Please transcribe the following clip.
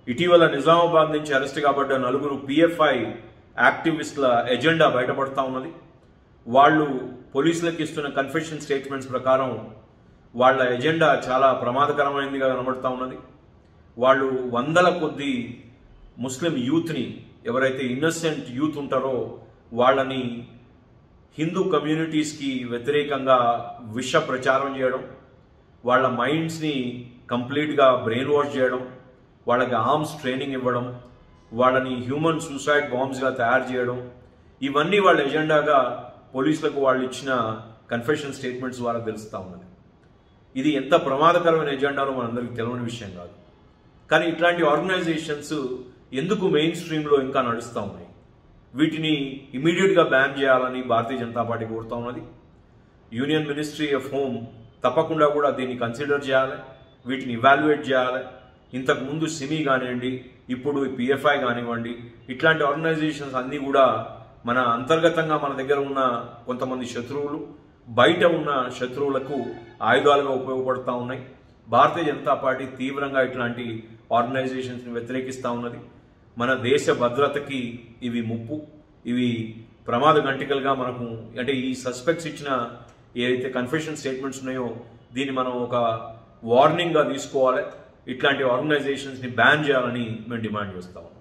ఇటీవల నిజామాబాద్ నుంచి అరెస్ట్ కాబడ్డ నలుగురు పిఎఫ్ఐ యాక్టివిస్టుల ఎజెండా బయటపడతా ఉన్నది వాళ్ళు పోలీసులకు ఇస్తున్న కన్ఫెషన్ స్టేట్మెంట్స్ ప్రకారం వాళ్ళ ఎజెండా చాలా ప్రమాదకరమైనదిగా కనబడతా ఉన్నది వాళ్ళు వందల కొద్ది ముస్లిం యూత్ని ఎవరైతే ఇన్నసెంట్ యూత్ ఉంటారో వాళ్ళని హిందూ కమ్యూనిటీస్కి వ్యతిరేకంగా విష ప్రచారం చేయడం వాళ్ళ మైండ్స్ని కంప్లీట్గా బ్రెయిన్ వాష్ చేయడం వాళ్ళకి ఆర్మ్స్ ట్రైనింగ్ ఇవ్వడం వాళ్ళని హ్యూమన్ సూసైడ్ బాంబ్స్గా తయారు చేయడం ఇవన్నీ వాళ్ళ ఎజెండాగా పోలీసులకు వాళ్ళు ఇచ్చిన కన్ఫెషన్ స్టేట్మెంట్స్ ద్వారా తెలుస్తూ ఉన్నది ఇది ఎంత ప్రమాదకరమైన ఎజెండాలో మనందరికీ తెలియని విషయం కాదు కానీ ఇట్లాంటి ఆర్గనైజేషన్స్ ఎందుకు మెయిన్ స్ట్రీమ్లో ఇంకా నడుస్తూ ఉన్నాయి వీటిని ఇమీడియట్గా బ్యాన్ చేయాలని భారతీయ జనతా పార్టీ కోరుతా ఉన్నది యూనియన్ మినిస్ట్రీ ఆఫ్ హోమ్ తప్పకుండా కూడా దీన్ని కన్సిడర్ చేయాలి వీటిని ఇవాల్యుయేట్ చేయాలి ఇంతకు ముందు సిమి కానివ్వండి ఇప్పుడు పిఎఫ్ఐ కానివ్వండి ఇట్లాంటి ఆర్గనైజేషన్స్ అన్నీ కూడా మన అంతర్గతంగా మన దగ్గర ఉన్న కొంతమంది శత్రువులు బయట ఉన్న శత్రువులకు ఆయుధాలుగా ఉపయోగపడుతూ ఉన్నాయి భారతీయ జనతా పార్టీ తీవ్రంగా ఇట్లాంటి ఆర్గనైజేషన్స్ని వ్యతిరేకిస్తూ ఉన్నది మన దేశ భద్రతకి ఇవి ముప్పు ఇవి ప్రమాద గంటికలుగా మనకు అంటే ఈ సస్పెక్ట్స్ ఇచ్చిన ఏదైతే కన్ఫెషన్ స్టేట్మెంట్స్ ఉన్నాయో దీన్ని మనం ఒక వార్నింగ్గా తీసుకోవాలి ఇట్లాంటి ఆర్గనైజేషన్స్ని బ్యాన్ చేయాలని మేము డిమాండ్ చేస్తాం